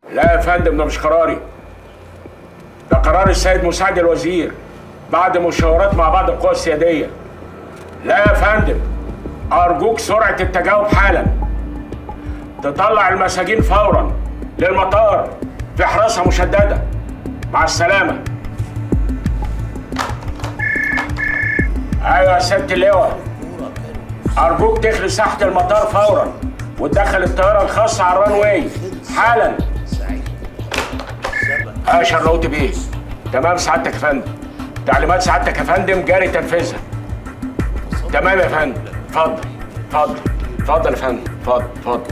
لا يا فندم ده مش قراري ده قرار السيد مساعد الوزير بعد مشاورات مع بعض القوى السيادية لا يا فندم أرجوك سرعة التجاوب حالا تطلع المساجين فورا للمطار في حراسة مشددة مع السلامة أيوة يا سيادة اللواء أرجوك تخلي ساحة المطار فورا وتدخل الطيارة الخاصة على الران واي حالا اه شرقوتي بيه تمام سعادتك يا فندم تعليمات سعادتك يا فندم جاري تنفيذها تمام يا فندم اتفضل اتفضل اتفضل يا فندم اتفضل اتفضل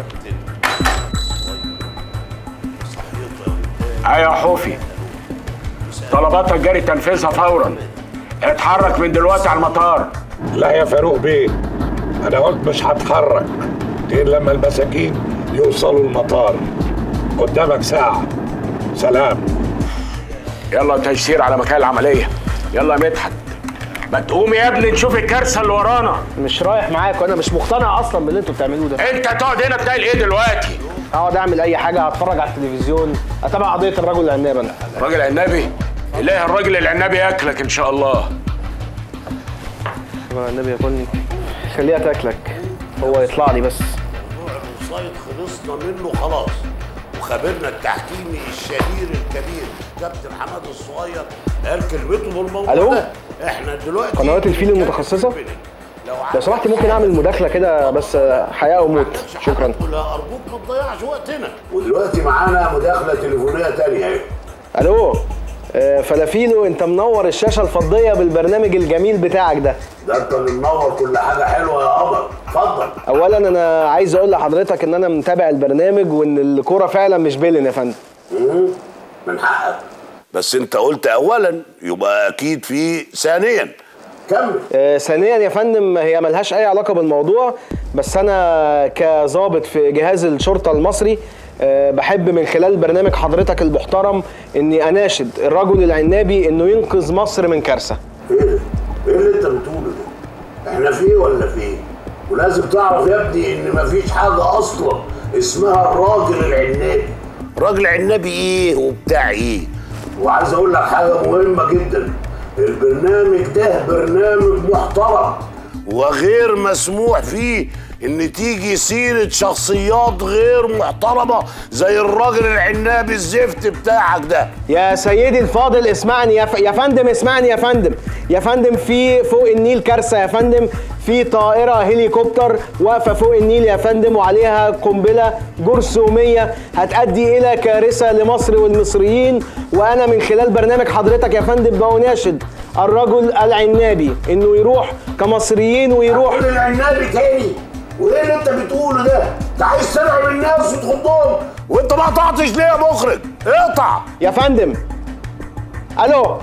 ايوه يا حوفي طلباتك جاري تنفيذها فورا اتحرك من دلوقتي على المطار لا يا فاروق بيه انا قلت مش هتحرك غير لما المساجين يوصلوا المطار قدامك ساعة سلام يلا تيسير على مكان العملية يلا يا مدحت ما تقوم يا ابني نشوف الكارثة اللي ورانا مش رايح معاك وانا مش مقتنع اصلا باللي انتوا بتعملوه ده انت هتقعد هنا بتاعي ايه دلوقتي اقعد اعمل اي حاجه هتفرج على التلفزيون اتابع قضيه الرجل العناب انا الراجل عنابي اله الراجل العنابي ياكلك ان شاء الله النبي ياكلني خليها تاكلك هو يطلع لي بس الصيد خلصنا منه خلاص وخبرنا التحكيمي الشهير الكبير كابتن حماد الصغير قال كلمته بالموضوع ألو؟ ده احنا دلوقتي قنوات الفيل المتخصصة؟ لو سمحت ممكن اعمل مداخله كده بس حياه وموت شكرا لا ارجوك ما تضيعش وقتنا ودلوقتي معانا مداخله تليفونيه تانية اهي الو آه، فلافيلو انت منور الشاشه الفضيه بالبرنامج الجميل بتاعك ده ده انت اللي منور كل حاجه حلوه يا قمر اتفضل اولا انا عايز اقول لحضرتك ان انا متابع البرنامج وان الكوره فعلا مش بيلن يا فندم مم، من حقك بس انت قلت اولا يبقى اكيد في ثانيا كمل آه، ثانيا يا فندم هي ملهاش اي علاقه بالموضوع بس انا كظابط في جهاز الشرطه المصري آه، بحب من خلال برنامج حضرتك المحترم اني اناشد الرجل العنابي انه ينقذ مصر من كارثه ايه ده؟ ايه اللي انت بتقوله ده؟ احنا فيه ولا فيه؟ ولازم تعرف يا ابني ان مفيش حاجه اصلا اسمها الراجل العنابي. راجل عنابي ايه وبتاع ايه؟ وعايز اقول لك حاجه مهمه جدا البرنامج ده برنامج محترم وغير مسموح فيه ان تيجي سيره شخصيات غير محترمه زي الراجل العنابي الزفت بتاعك ده يا سيدي الفاضل اسمعني يا, ف... يا فندم اسمعني يا فندم يا فندم في فوق النيل كارثه يا فندم في طائرة هليكوبتر واقفة فوق النيل يا فندم وعليها قنبلة جرثومية هتؤدي إلى كارثة لمصر والمصريين وأنا من خلال برنامج حضرتك يا فندم بناشد الرجل العنابي إنه يروح كمصريين ويروح الراجل العنابي تاني وايه اللي انت بتقوله ده؟ انت عايز ترعب الناس وتخضهم وانت ما قطعتش ليه يا مخرج؟ اقطع يا فندم ألو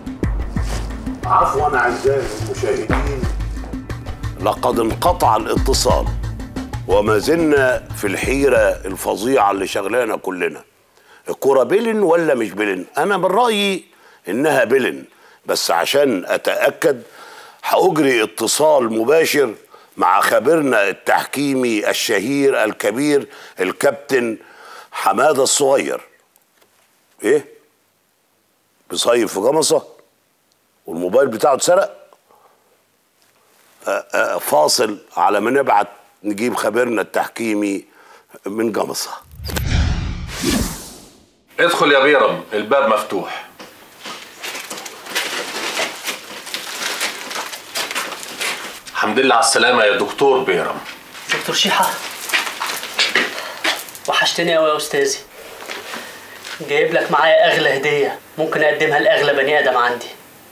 عفوا اعزائي المشاهدين لقد انقطع الاتصال وما زلنا في الحيره الفظيعه اللي شغلانا كلنا الكرة بلن ولا مش بلن انا من رايي انها بلن بس عشان اتاكد هاجري اتصال مباشر مع خبيرنا التحكيمي الشهير الكبير الكابتن حماده الصغير ايه بيصيف في جمصه والموبايل بتاعه اتسرق آه، آه، فاصل على ما نبعت نجيب خبيرنا التحكيمي من جمصة ادخل يا بيرم الباب مفتوح الحمد لله على السلامة يا دكتور بيرم دكتور شيحة وحشتني قوي يا استاذي جايب لك معايا اغلى هدية ممكن اقدمها لاغلى بني ادم عندي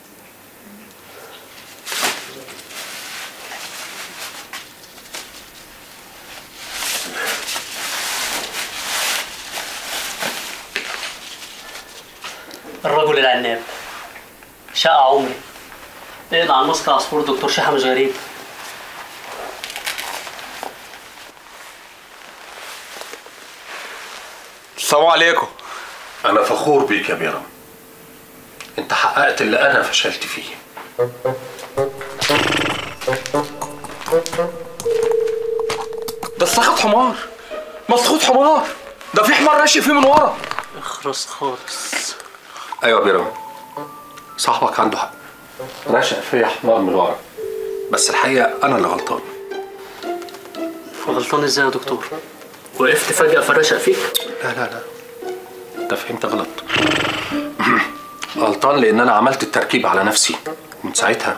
الرجل العناب شقة عمري اقلع على الماسك عصفور دكتور شيحة مش غريب السلام عليكم أنا فخور بيك يا بيرم أنت حققت اللي أنا فشلت فيه ده السخط حمار مسخوط حمار ده في حمار راشق فيه من ورا اخرس خالص ايوه يا بيرم صاحبك عنده حق رشق فيا حمار من ورا بس الحقيقه انا اللي غلطان غلطان ازاي يا دكتور وقفت فجأة فرشق فيك لا لا لا انت فهمت غلط غلطان لان انا عملت التركيب على نفسي من ساعتها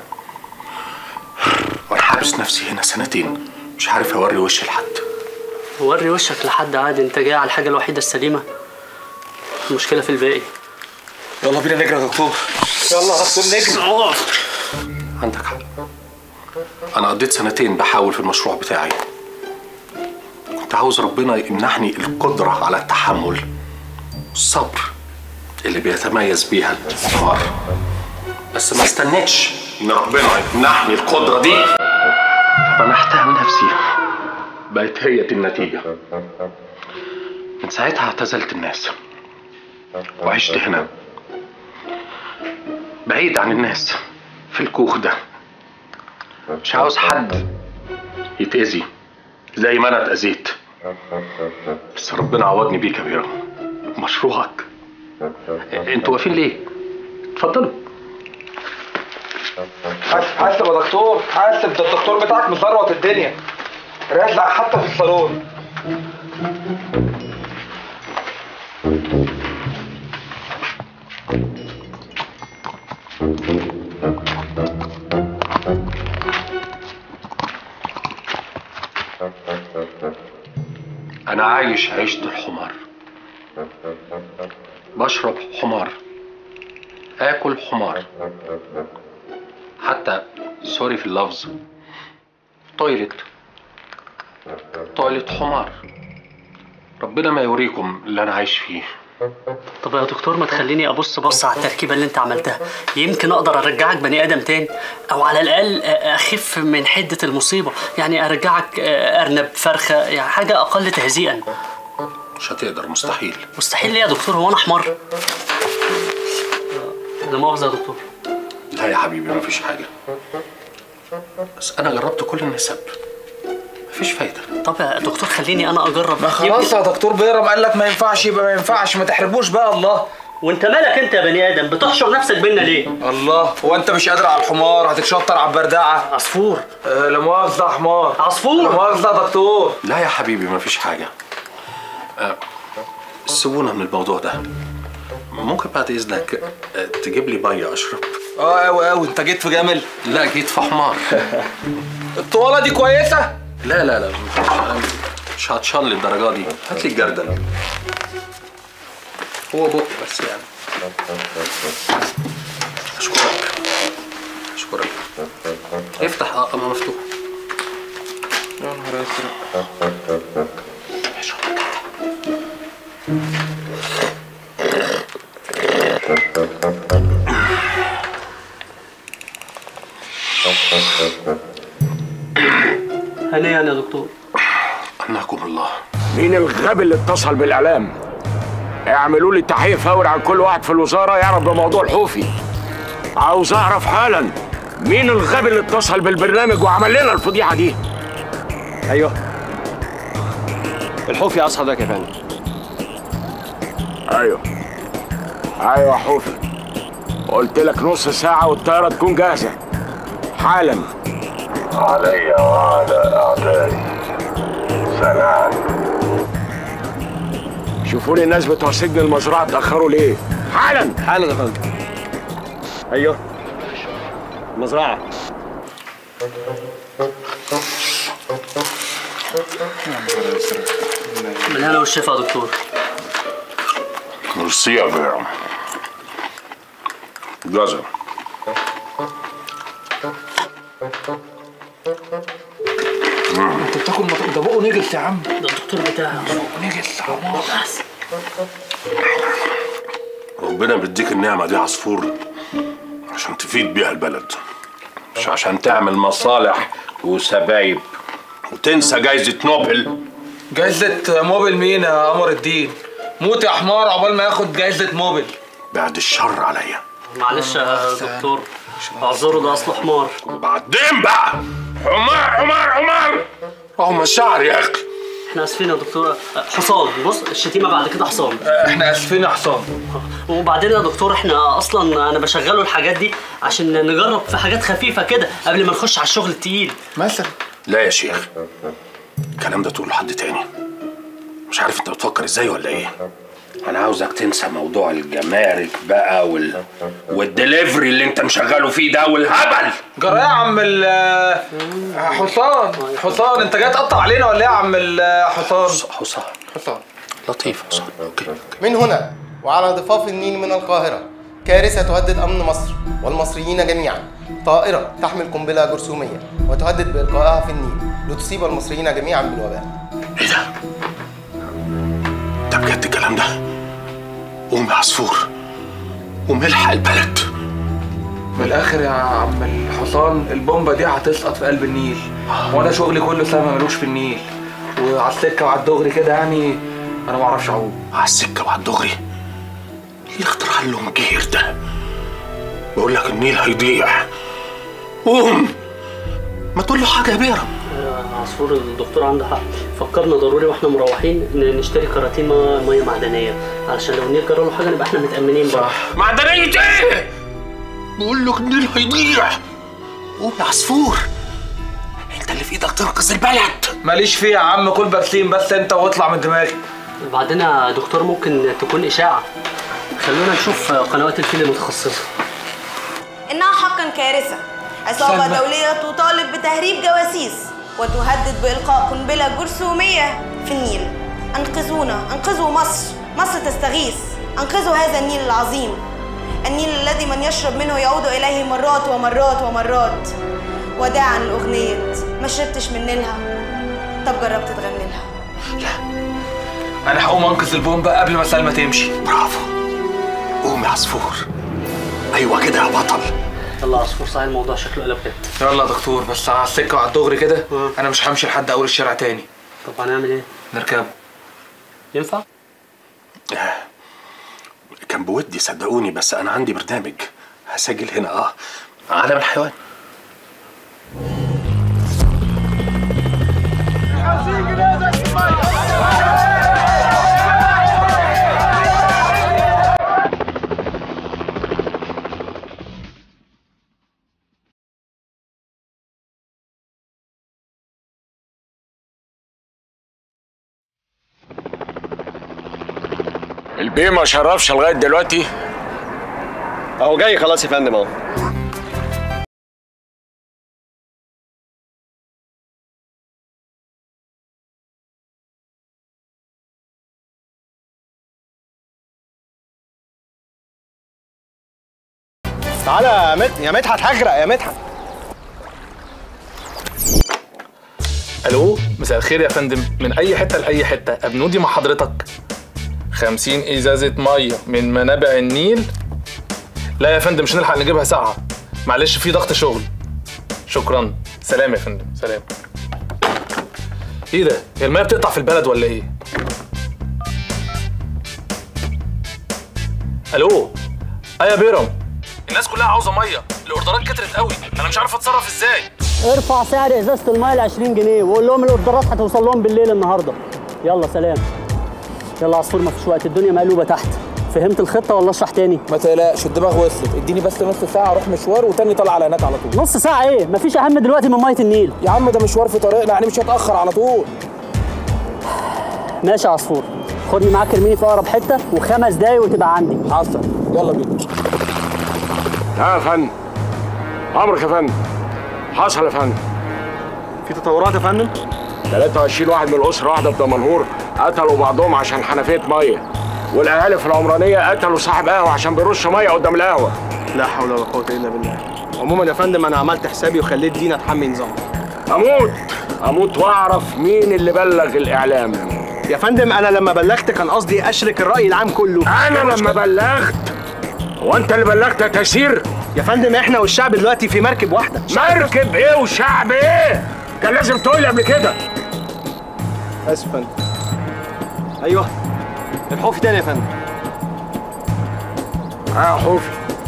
وانا حابس نفسي هنا سنتين مش عارف اوري وشي لحد وري وشك لحد عادي انت جاي على الحاجة الوحيدة السليمة المشكلة في الباقي يلا بينا نجري يا دكتور يلا يا دكتور نجري عندك حق انا قضيت سنتين بحاول في المشروع بتاعي كنت عاوز ربنا يمنحني القدرة على التحمل الصبر اللي بيتميز بيها الحمار بس ما استنيتش ان ربنا يمنحني القدرة دي فمنحتها لنفسي بقت هي دي النتيجة من ساعتها اعتزلت الناس وعشت هنا بعيد عن الناس في الكوخ ده مش عاوز حد يتأذي زي ما انا اتأذيت بس ربنا عوضني بيك يا بيرم مشروعك انتوا واقفين ليه؟ اتفضلوا حاسب يا دكتور حاسب ده الدكتور بتاعك مزروط الدنيا رازع حتى في الصالون انا عايش عيشة الحمار بشرب حمار اكل حمار حتى سوري في اللفظ تويلت تويلت حمار ربنا ما يوريكم اللي انا عايش فيه طب يا دكتور ما تخليني ابص بص على التركيبه اللي انت عملتها يمكن اقدر ارجعك بني ادم تاني او على الاقل اخف من حده المصيبه يعني ارجعك ارنب فرخه يعني حاجه اقل تهزيئا مش هتقدر مستحيل مستحيل ليه يا دكتور هو انا حمار لا مؤاخذه يا دكتور لا يا حبيبي مفيش حاجة بس أنا جربت كل النسب مفيش فايدة طب يا دكتور خليني انا اجرب ما خلاص يا دكتور بيرم قال لك ما ينفعش يبقى ما ينفعش ما تحربوش بقى الله وانت مالك انت يا بني ادم بتحشر نفسك بينا ليه الله هو انت مش قادر على الحمار هتتشطر على البردعه عصفور آه لا مؤاخذه يا حمار عصفور. لا مؤاخذه يا دكتور لا يا حبيبي مفيش حاجة أه سيبونا من الموضوع ده ممكن بعد إذنك أه تجيب لي مية أشرب اه قوي قوي انت جيت في جمل لا جيت في حمار الطواله دي كويسه لا لا لا مش- مش هتشان للدرجة دي هات لي الجردل هو بق بس يعني أشكرك أشكرك افتح اه أما مفتوح يا نهار ازرق هنيئا يا دكتور أنكم الله مين الغبي اللي اتصل بالاعلام اعملوا لي تحقيق فوري عن كل واحد في الوزاره يعرف بموضوع الحوفي عاوز اعرف حالا مين الغبي اللي اتصل بالبرنامج وعمل لنا الفضيحه دي ايوه الحوفي يا حضرتك يا فندم ايوه ايوه يا حوفي قلت لك نص ساعه والطياره تكون جاهزه حالا علي وعلى أعدائي سلام شوفوا لي الناس بتوع سجن المزرعه اتاخروا ليه حالا حالا يا فندم ايوه مزرعه من هنا والشفا يا دكتور ميرسي يا بيرم جزر انت بتاكل مط... ده بقه نجس يا عم ده الدكتور بتاعي نجس يا حمار ربنا بيديك النعمة دي عصفور عشان تفيد بيها البلد مش عشان تعمل مصالح وسبايب وتنسى جايزة نوبل جايزة موبل مين يا قمر الدين موت يا حمار عقبال ما ياخد جايزة موبل بعد الشر عليا معلش يا دكتور اعذره ده اصله حمار وبعدين بقى حمار حمار حمار اهو مشاعر يا اخي احنا اسفين يا دكتور حصان بص الشتيمه بعد كده حصان احنا اسفين يا حصان وبعدين يا دكتور احنا اصلا انا بشغله الحاجات دي عشان نجرب في حاجات خفيفه كده قبل ما نخش على الشغل التقيل مثلا لا يا شيخ الكلام ده تقوله لحد تاني مش عارف انت بتفكر ازاي ولا ايه انا عاوزك تنسى موضوع الجمارك بقى وال والدليفري اللي انت مشغله فيه ده والهبل جرى يا عم ال حصان حصان انت جاي تقطع علينا ولا ايه يا عم الحصان حسام حصان لطيف حسام اوكي اوكي من هنا وعلى ضفاف النيل من القاهرة كارثة تهدد أمن مصر والمصريين جميعا طائرة تحمل قنبلة جرثومية وتهدد بإلقائها في النيل لتصيب المصريين جميعا بالوباء ايه ده؟ ده بجد الكلام ده؟ قوم يا عصفور قوم الحق البلد من الاخر يا عم الحصان البومبه دي هتسقط في قلب النيل وانا شغلي كله سما ملوش في النيل وعلى السكه وعلى الدغري كده يعني انا ما اعرفش اعوم على السكة وعلى الدغري ايه الاختراع اللي مجير ده؟ بقول لك النيل هيضيع قوم ما تقول له حاجة يا بيرم عصفور الدكتور عنده حق فكرنا ضروري واحنا مروحين ن- نشتري كراتين ميه مية معدنيه علشان لو النيل جرى له حاجه نبقى احنا متامنين بقى معدنية ايه؟ بقول لك النيل هيضيع قوم يا عصفور انت اللي في ايدك تنقذ البلد ماليش فيه يا عم كل برسيم بس انت واطلع من دماغي بعدين يا دكتور ممكن تكون اشاعه خلونا نشوف قنوات الفيل المتخصصه إنها حقا كارثة عصابة دولية تطالب بتهريب جواسيس وتهدد بإلقاء قنبلة جرثومية في النيل أنقذونا أنقذوا مصر مصر تستغيث أنقذوا هذا النيل العظيم النيل الذي من يشرب منه يعود إليه مرات ومرات ومرات وداعا لأغنية ما شربتش من نيلها طب جربت تغني لها انا هقوم انقذ البومبه قبل ما سلمى تمشي برافو قوم يا عصفور ايوه كده يا بطل يلا عصفور صحيح الموضوع شكله قلب جد يلا يا دكتور بس على السكه وعلى الدغري كده انا مش همشي لحد اول الشارع تاني طب هنعمل ايه؟ نركبه ينفع؟ كان بودي صدقوني بس انا عندي برنامج هسجل هنا اه عالم الحيوان البيه ما شرفش لغايه دلوقتي اهو جاي خلاص يا فندم اهو تعالى يا مت يا مدحت هغرق يا مدحت الو مساء الخير يا فندم من اي حته لاي حته ابنودي مع حضرتك خمسين ازازه ميه من منابع النيل لا يا فندم مش هنلحق نجيبها ساعه معلش في ضغط شغل شكرا سلام يا فندم سلام ايه ده هي الميه بتقطع في البلد ولا ايه الو ايه يا بيرم الناس كلها عاوزه ميه الاوردرات كترت قوي انا مش عارف اتصرف ازاي ارفع سعر ازازه الميه ل 20 جنيه وقول لهم الاوردرات هتوصل لهم بالليل النهارده يلا سلام يلا عصفور مفيش وقت الدنيا مقلوبه تحت فهمت الخطه ولا اشرح تاني ما تقلقش الدماغ وصلت اديني بس نص ساعه اروح مشوار وتاني طالع على هناك على طول نص ساعه ايه مفيش اهم دلوقتي من ميه النيل يا عم ده مشوار في طريقنا يعني مش هتاخر على طول ماشي يا عصفور خدني معاك ارميني في اقرب حته وخمس دقايق وتبقى عندي حصل يلا بينا ها يا فندم امرك يا فندم حصل يا فندم في تطورات يا فندم 23 واحد من الاسره واحده في دمنهور قتلوا بعضهم عشان حنفيه ميه والاهالي في العمرانيه قتلوا صاحب قهوه عشان بيرش ميه قدام القهوه لا حول ولا قوه الا بالله عموما يا فندم انا عملت حسابي وخليت دينا تحمي نظام اموت اموت واعرف مين اللي بلغ الاعلام يا فندم انا لما بلغت كان قصدي اشرك الراي العام كله انا لما بلغت هو انت اللي بلغت يا تيسير يا فندم احنا والشعب دلوقتي في مركب واحده مركب ايه وشعب ايه كان لازم تقول لي قبل كده اسف يا فندم ايوه الحوفي تاني يا فندم ها يا حوفي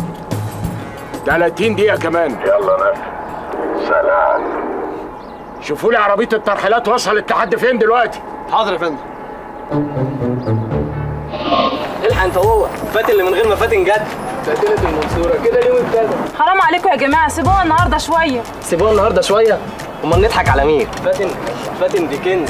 30 دقيقة كمان يلا نفس سلام شوفوا لي عربية الترحيلات وصلت لحد فين دلوقتي حاضر يا فندم الحق انت هو فات اللي من غير ما فاتن جد فاتنة المنصورة كده اليوم ابتدى حرام عليكم يا جماعه سيبوها النهارده شويه سيبوها النهارده شوية امال نضحك على مين؟ فاتن فاتن دي كنز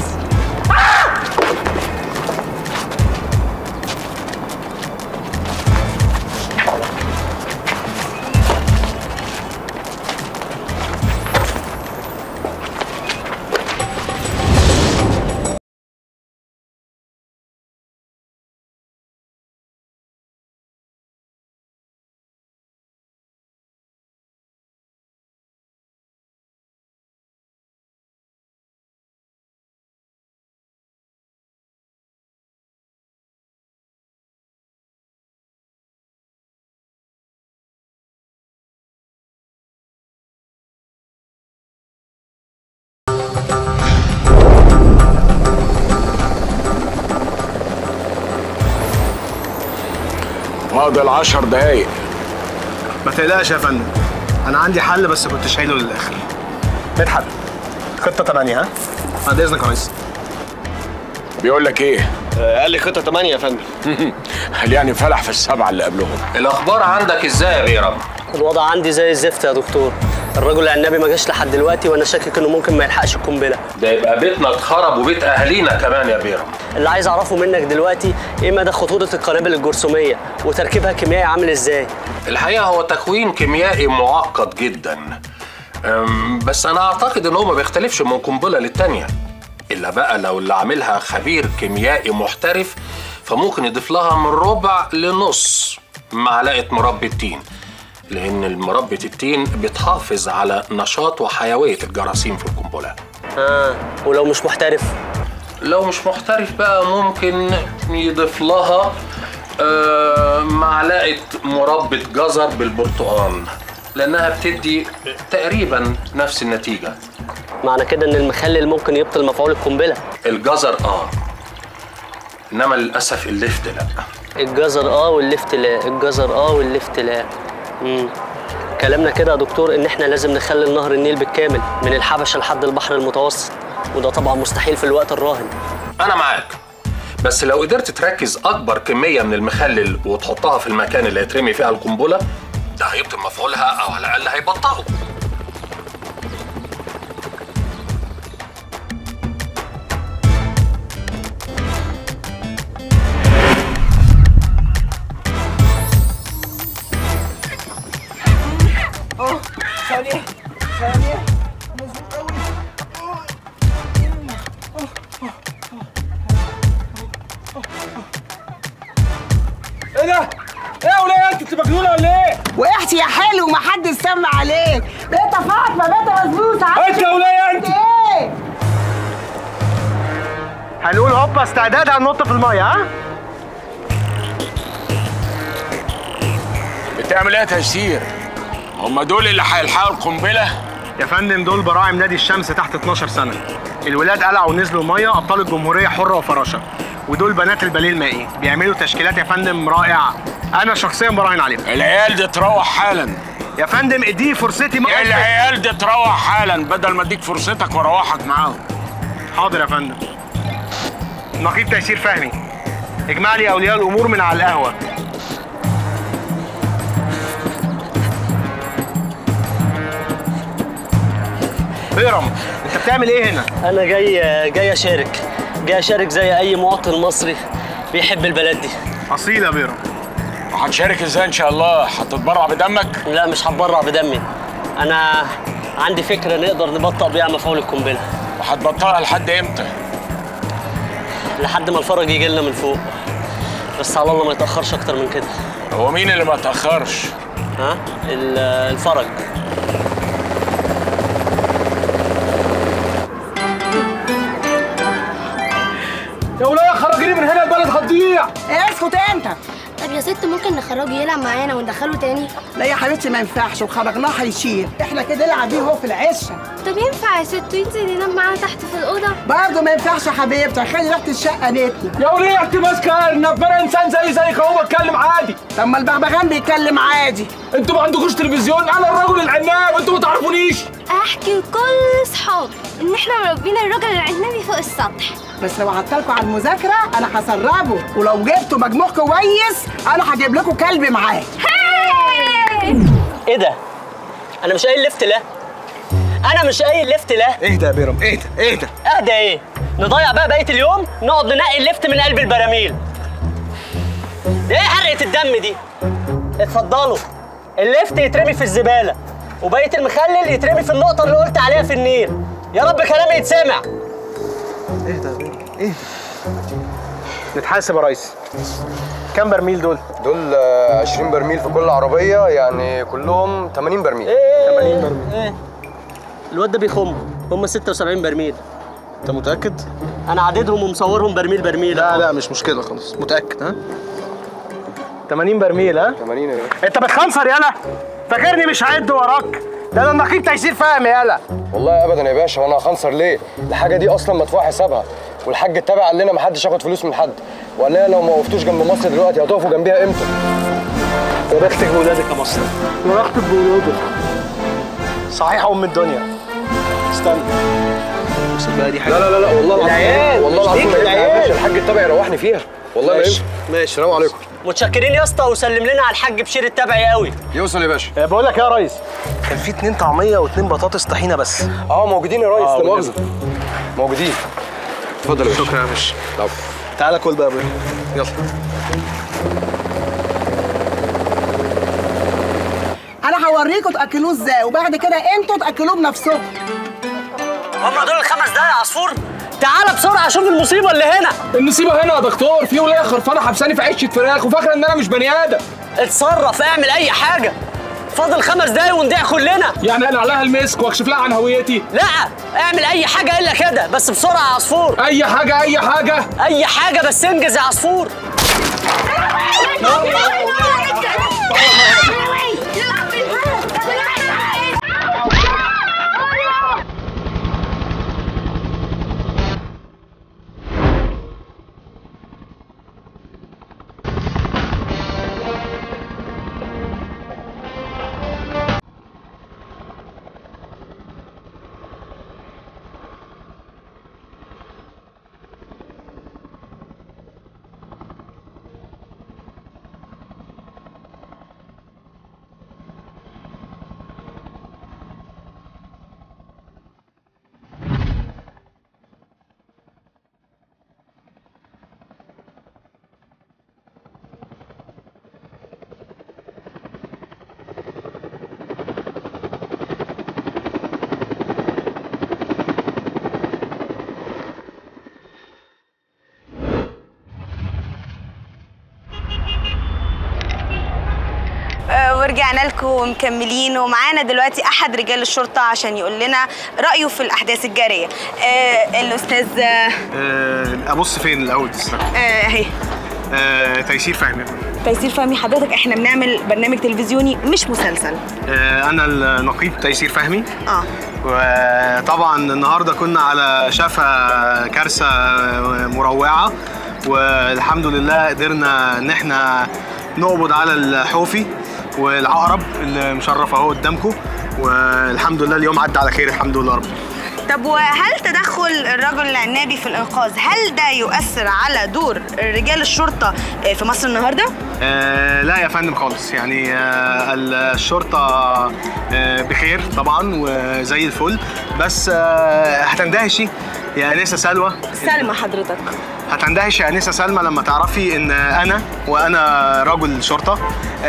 فاضل عشر دقايق ما تقلقش يا فندم انا عندي حل بس كنت شايله للاخر مدحت خطة 8 ها؟ بعد اذنك يا ريس بيقول لك ايه؟ قال لي خطة 8 يا فندم قال يعني فلح في السبعه اللي قبلهم الاخبار عندك ازاي يا بيرم الوضع عندي زي الزفت يا دكتور الرجل العنابي ما جاش لحد دلوقتي وانا شاكك انه ممكن ما يلحقش القنبله ده يبقى بيتنا اتخرب وبيت اهالينا كمان يا بيرم اللي عايز اعرفه منك دلوقتي ايه مدى خطوره القنابل الجرثوميه وتركيبها كيميائي عامل ازاي الحقيقه هو تكوين كيميائي معقد جدا أم، بس انا اعتقد ان هو ما بيختلفش من قنبله للتانيه الا بقى لو اللي عاملها خبير كيميائي محترف فممكن يضيف لها من ربع لنص معلقه مربى التين لان المربى التين بتحافظ على نشاط وحيويه الجراثيم في القنبله اه ولو مش محترف لو مش محترف بقى ممكن يضيف لها آه، معلقه مربى جزر بالبرتقال لانها بتدي تقريبا نفس النتيجه معنى كده ان المخلل ممكن يبطل مفعول القنبله الجزر اه انما للاسف اللفت لا الجزر اه واللفت لا الجزر اه واللفت لا امم كلامنا كده يا دكتور ان احنا لازم نخلل نهر النيل بالكامل من الحبشه لحد البحر المتوسط وده طبعا مستحيل في الوقت الراهن انا معاك بس لو قدرت تركز اكبر كميه من المخلل وتحطها في المكان اللي هيترمي فيها القنبله ده هيبطل مفعولها او على الاقل هيبطئه اه ثانية ثانية مظبوط قوي ايه ده؟ ايه يا وليه انت انت مجنونه ولا ايه؟ وقعت يا حلو محدش سمع عليك بقيت فاطمة بقيت مظبوطة انت يا وليه انت ايه؟ هنقول هوبا استعداد هننط في المية ها؟ بتعمل ايه يا تيسير؟ هم دول اللي هيلحقوا القنبله؟ يا فندم دول براعم نادي الشمس تحت 12 سنة الولاد قلعوا ونزلوا المية أبطال الجمهورية حرة وفراشة ودول بنات الباليه المائي بيعملوا تشكيلات يا فندم رائعة أنا شخصيا براهن عليهم العيال دي تروح حالا يا فندم اديني فرصتي ما العيال دي تروح حالا بدل ما اديك فرصتك واروحك معاهم حاضر يا فندم نقيب تيسير فهمي اجمع لي أولياء الأمور من على القهوة بيرم انت بتعمل ايه هنا؟ انا جاي جاي اشارك جاي اشارك زي اي مواطن مصري بيحب البلد دي اصيل يا بيرم وهتشارك ازاي ان شاء الله؟ هتتبرع بدمك؟ لا مش هتبرع بدمي انا عندي فكره نقدر نبطئ بيها مفعول القنبله وهتبطلها لحد امتى؟ لحد ما الفرج يجي لنا من فوق بس على الله ما يتاخرش اكتر من كده هو مين اللي ما تاخرش؟ ها ال- الفرج يا وليه خرجيني من هنا البلد هتضيع اسكت انت طب يا ست ممكن نخرجه يلعب معانا وندخله تاني لا يا حبيبتي ما ينفعش وخرجناه هيشيل احنا كده نلعب بيه هو في العشه طب ينفع يا ست ينزل ينام معانا تحت في الاوضه برضه ما ينفعش يا حبيبتي خلي ريحه الشقه نتنه يا وليه انت ماسكه ارنب انا انسان زي زيك اهو بتكلم عادي طب ما البغبغان بيتكلم عادي انتوا ما عندكوش تلفزيون انا الرجل العناب انتوا ما تعرفونيش احكي لكل صحابي ان احنا مربيين الراجل العنابي فوق السطح بس لو عطلكوا على المذاكره انا هسربه ولو جبتوا مجموع كويس انا هجيب لكم كلب معاه ايه ده؟ انا مش قايل لفت لا انا مش قايل لفت لا اهدى يا بيرم اهدى اهدى اهدى ايه؟ نضيع بقى بقيه اليوم نقعد ننقي اللفت من قلب البراميل ده ايه حرقه الدم دي؟ اتفضلوا اللفت يترمي في الزباله وبقيه المخلل يترمي في النقطه اللي قلت عليها في النيل يا رب كلامي يتسمع اهدى يا بيرم اهدى نتحاسب يا ريس كام برميل دول؟ دول آه، 20 برميل في كل عربيه يعني كلهم 80 برميل 80 برميل ايه الواد ده بيخم هم 76 برميل انت متاكد؟ انا عددهم ومصورهم برميل برميل لا لا مش مشكله خلاص متاكد ها 80 برميل ها 80 يا باشا انت بتخنصر يالا فاكرني مش هعد وراك ده انا النقيب تيسير فهمي يالا والله ابدا يا باشا وانا هخنصر ليه الحاجه دي اصلا مدفوع حسابها والحاج التابع قال لنا ما حدش ياخد فلوس من حد وقال لنا لو ما وقفتوش جنب مصر دلوقتي هتقفوا جنبيها امتى يا بختك بولادك يا مصر يا بختك بولادك صحيح ام الدنيا استنى بص بقى دي حاجه لا لا لا لا والله العظيم العيال والله مش العظيم ليك ما ينفع يا العيال. باشا الحاج التابع يروحني فيها والله ما ماشي ينفع ماشي السلام عليكم متشكرين يا اسطى وسلم لنا على الحاج بشير التبعي قوي يوصل يا باشا بقول لك يا ريس كان في اتنين طعميه واتنين بطاطس طحينه بس اه موجودين يا ريس آه، لا مؤاخذه موجودين اتفضل يا باشا شكرا يا باشا العفو. تعالى كل بقى يا ابويا يلا انا هوريكم تاكلوه ازاي وبعد كده انتوا تاكلوه بنفسكم هم دول الخمس دقايق يا عصفور تعالى بسرعه شوف المصيبه اللي هنا المصيبه هنا يا دكتور في ولايه خرفانه حبساني في عشه فراخ وفاكره ان انا مش بني ادم اتصرف اعمل اي حاجه فاضل خمس دقايق ونضيع كلنا يعني اقلع لها المسك واكشف لها عن هويتي لا اعمل اي حاجه الا كده بس بسرعه يا عصفور اي حاجه اي حاجه اي حاجه بس انجز يا عصفور آه، ورجعنا لكم ومكملين ومعانا دلوقتي احد رجال الشرطه عشان يقول لنا رايه في الاحداث الجاريه آه، الاستاذ آه، أه ابص فين الاول تسلم آه، اهي أه تيسير فهمي تيسير فهمي حضرتك احنا بنعمل برنامج تلفزيوني مش مسلسل أه انا النقيب تيسير فهمي اه وطبعا النهارده كنا على شفا كارثه مروعه والحمد لله قدرنا ان احنا نقبض على الحوفي والعقرب اللي مشرف اهو قدامكم والحمد لله اليوم عدى على خير الحمد لله رب طب وهل تدخل الرجل العنابي في الانقاذ هل ده يؤثر على دور رجال الشرطه آه، في مصر النهارده؟ آه لا يا فندم خالص يعني آه الشرطة آه بخير طبعا وزي الفل بس آه هتندهشي يا أنسة سلوى سلمى حضرتك هتندهش يا أنسة سلمى لما تعرفي إن أنا وأنا رجل شرطة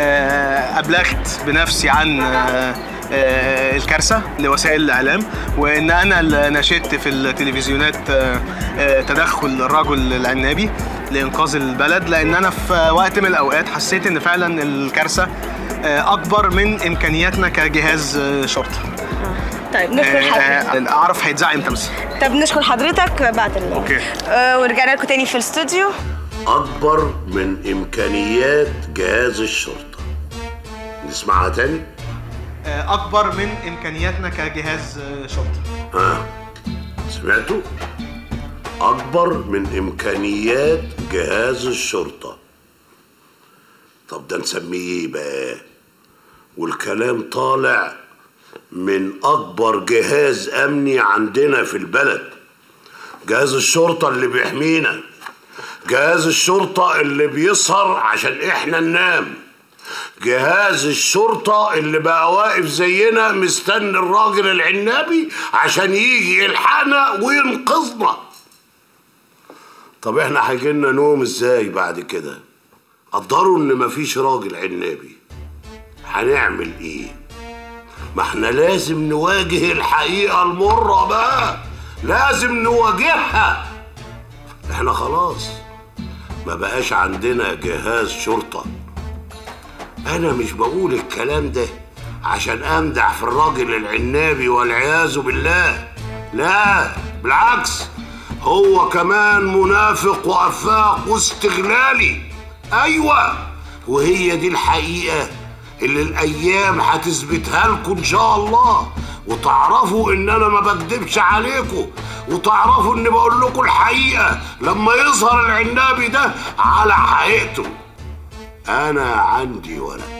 آه أبلغت بنفسي عن آه آه، الكارثة لوسائل الإعلام وإن أنا اللي نشدت في التلفزيونات آه، آه، تدخل الرجل العنابي لإنقاذ البلد لأن أنا في وقت من الأوقات حسيت إن فعلا الكارثة آه، أكبر من إمكانياتنا كجهاز آه، شرطة طيب نشكر حضرتك آه، أعرف هيتذاع إمتى بس طب نشكر حضرتك بعد ال أوكي آه، ورجعنا لكم تاني في الاستوديو أكبر من إمكانيات جهاز الشرطة نسمعها تاني آه، اكبر من امكانياتنا كجهاز آه، شرطي ها سمعتوا اكبر من امكانيات جهاز الشرطه طب ده نسميه ايه بقى والكلام طالع من اكبر جهاز امني عندنا في البلد جهاز الشرطه اللي بيحمينا جهاز الشرطه اللي بيسهر عشان احنا ننام جهاز الشرطة اللي بقى واقف زينا مستني الراجل العنابي عشان يجي يلحقنا وينقذنا طب احنا هيجيلنا نوم ازاي بعد كده قدروا ان مفيش راجل عنابي هنعمل ايه ما احنا لازم نواجه الحقيقة المرة بقى لازم نواجهها احنا خلاص ما بقاش عندنا جهاز شرطه انا مش بقول الكلام ده عشان امدح في الراجل العنابي والعياذ بالله لا بالعكس هو كمان منافق وافاق واستغلالي ايوه وهي دي الحقيقه اللي الايام هتثبتها لكم ان شاء الله وتعرفوا ان انا ما بكدبش عليكم وتعرفوا اني بقول لكم الحقيقه لما يظهر العنابي ده على حقيقته انا عندي ورق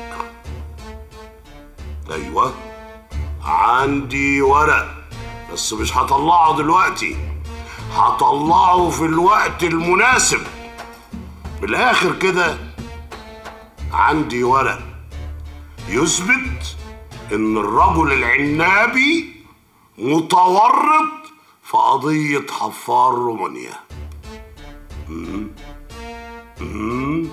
ايوه عندي ورق بس مش هطلعه دلوقتي هطلعه في الوقت المناسب بالاخر كده عندي ورق يثبت ان الرجل العنابي متورط في قضية حفار رومانيا مم. مم.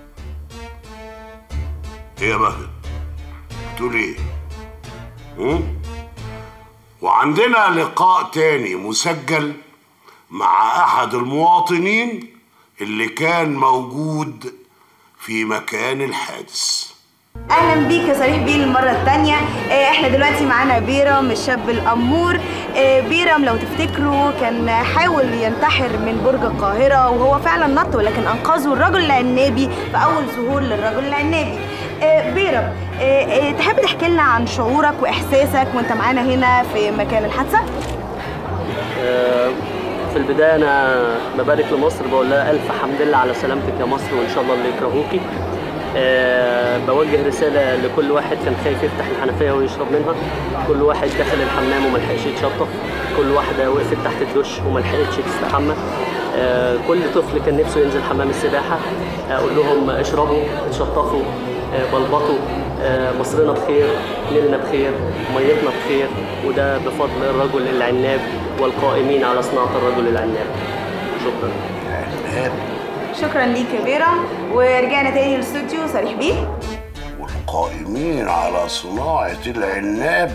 ايه يا بهجت بتقول ايه مم؟ وعندنا لقاء تاني مسجل مع احد المواطنين اللي كان موجود في مكان الحادث اهلا بيك يا صريح بيه المره الثانيه احنا دلوقتي معانا بيرم الشاب الامور آه، بيرم لو تفتكروا كان حاول ينتحر من برج القاهره وهو فعلا نط ولكن انقذه الرجل العنابي في اول ظهور للرجل العنابي آه، بيرم آه، آه، تحب تحكي لنا عن شعورك واحساسك وانت معانا هنا في مكان الحادثه آه، في البداية أنا ببارك لمصر بقول لها ألف حمد لله على سلامتك يا مصر وإن شاء الله اللي يكرهوكي أه بوجه رسالة لكل واحد كان خايف يفتح الحنفية ويشرب منها كل واحد دخل الحمام وما لحقش يتشطف كل واحدة وقفت تحت الدش وما لحقتش تستحمى أه كل طفل كان نفسه ينزل حمام السباحة أقول لهم اشربوا اتشطفوا أه بلبطوا أه مصرنا بخير نيلنا بخير ميتنا بخير وده بفضل الرجل العناب والقائمين على صناعة الرجل العناب شكرا شكرا ليك يا بيرم ورجعنا تاني للاستوديو صريح بيه والقائمين على صناعة العناب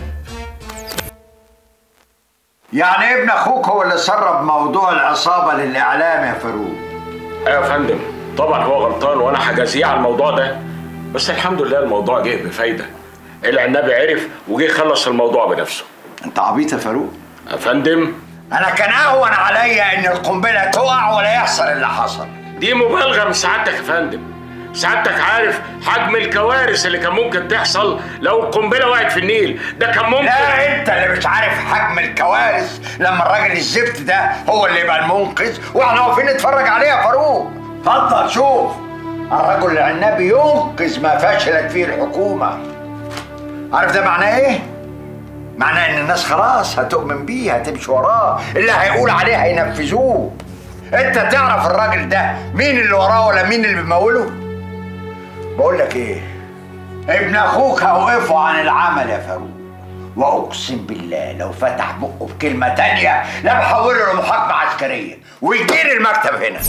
يعني ابن اخوك هو اللي سرب موضوع العصابه للاعلام يا فاروق ايوه يا فندم طبعا هو غلطان وانا هجازيه على الموضوع ده بس الحمد لله الموضوع جه بفايده العنابي عرف وجه خلص الموضوع بنفسه انت عبيط يا فاروق يا فندم انا كان اهون عليا ان القنبله تقع ولا يحصل اللي حصل دي مبالغه من سعادتك يا فندم سعادتك عارف حجم الكوارث اللي كان ممكن تحصل لو القنبله وقعت في النيل ده كان ممكن لا انت اللي مش عارف حجم الكوارث لما الراجل الزفت ده هو اللي يبقى المنقذ واحنا واقفين نتفرج عليه يا فاروق اتفضل شوف الرجل العنابي ينقذ ما فشلت فيه الحكومه عارف ده معناه ايه؟ معناه ان الناس خلاص هتؤمن بيه هتمشي وراه اللي هيقول عليه هينفذوه انت تعرف الراجل ده مين اللي وراه ولا مين اللي بيموله بقول لك ايه ابن اخوك هوقفه عن العمل يا فاروق واقسم بالله لو فتح بقه بكلمه تانية لا بحوله لمحاكمه عسكريه ويجيلي المكتب هنا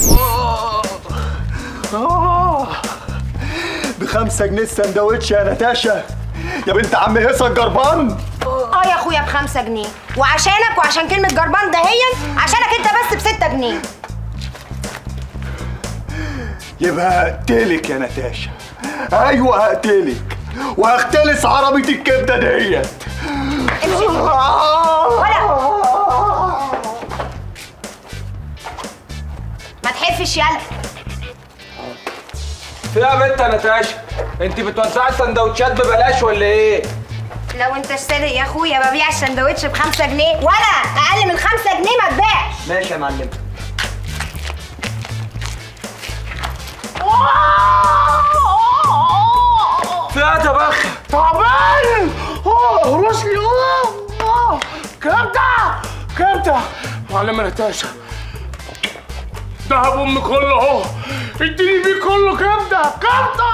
آه بخمسة جنيه السندوتش يا نتاشا يا بنت عم هيصة الجربان اه يا اخويا بخمسة جنيه وعشانك وعشان كلمة جربان دهيا عشانك انت بس بستة جنيه يبقى هقتلك يا نتاشا ايوه هقتلك وهختلس عربية الكبدة ديت امشي ولا ما تحفش يلا في يا بنت يا نتاشا انت بتوزعي السندوتشات ببلاش ولا ايه؟ لو انت صادق يا اخويا ببيع السندوتش بخمسة جنيه ولا اقل من خمسة جنيه ما تبيعش ماشي يا معلم فئات يا بخ تعبان اه راسي اه اه كبده كبده معلم نتاشا دهب امي كله اهو اديني بيه كله كبده كبده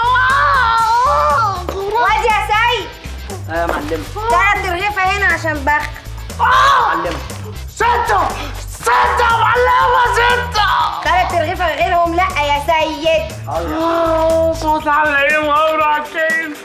واد يا سيد يا معلم تلات رغيفة هنا عشان بخ معلم ستة ستة معلمة ستة تلات رغيفة غيرهم لا يا سيد آه، صوت على ايه وامر على الكيف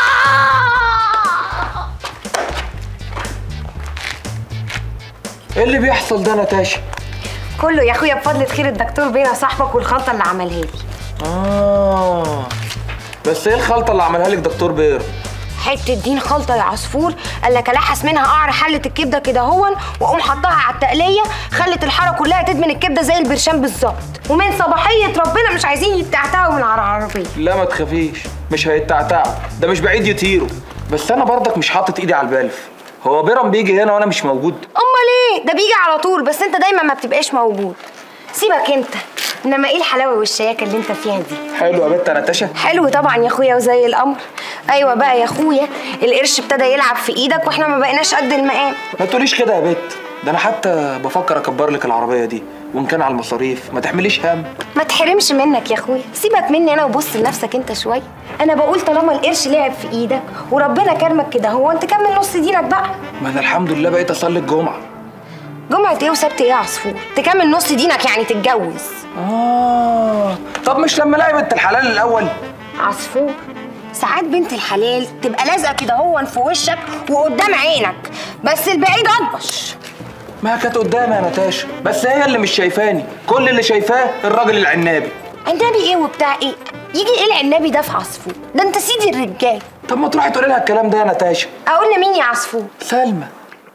ايه اللي بيحصل ده نتاشا كله يا اخويا بفضل خير الدكتور بينا صاحبك والخلطة اللي عملها لي اه بس ايه الخلطه اللي عملها لك دكتور بير حته دين خلطه يا عصفور قال لك الحس منها قعر حله الكبده كده هون واقوم حطها على التقليه خلت الحاره كلها تدمن الكبده زي البرشام بالظبط ومن صباحيه ربنا مش عايزين يتعتعوا من على العربيه لا ما تخافيش مش هيتعتعوا ده مش بعيد يطيروا بس انا برضك مش حاطط ايدي على البلف هو بيرم بيجي هنا وانا مش موجود امال ايه ده بيجي على طول بس انت دايما ما بتبقاش موجود سيبك انت انما ايه الحلاوه والشياكه اللي انت فيها دي حلو يا بنت يا نتاشا حلو طبعا يا اخويا وزي القمر ايوه بقى يا اخويا القرش ابتدى يلعب في ايدك واحنا ما بقيناش قد المقام ما تقوليش كده يا بت ده انا حتى بفكر اكبر لك العربيه دي وان كان على المصاريف ما تحمليش هم ما تحرمش منك يا اخويا سيبك مني انا وبص لنفسك انت شويه انا بقول طالما القرش لعب في ايدك وربنا كرمك كده هو انت كمل نص دينك بقى ما انا الحمد لله بقيت اصلي الجمعه جمعة ايه وسبت ايه يا عصفور تكمل نص دينك يعني تتجوز اه طب مش لما الاقي بنت الحلال الاول عصفور ساعات بنت الحلال تبقى لازقه كده هون في وشك وقدام عينك بس البعيد اطبش ما كانت قدامي يا نتاشا بس هي اللي مش شايفاني كل اللي شايفاه الراجل العنابي عنابي ايه وبتاع ايه يجي ايه العنابي ده في عصفور ده انت سيدي الرجال طب ما تروحي تقولي لها الكلام ده يا نتاشا اقول لمين يا عصفور سلمى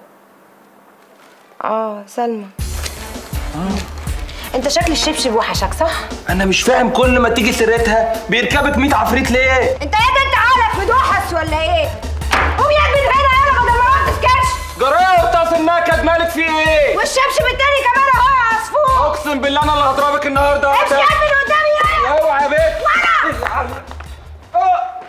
اه سلمى انت شكل الشبشب وحشك صح انا مش فاهم كل ما تيجي سيرتها بيركبك 100 عفريت ليه انت يا ده انت عقلك مدوحس ولا ايه قوم يا ابني هنا يلا بدل ما ما تسكتش جرايه قرطاس النكد مالك في ايه والشبشب التاني كمان اهو يا عصفور اقسم بالله انا اللي هضربك النهارده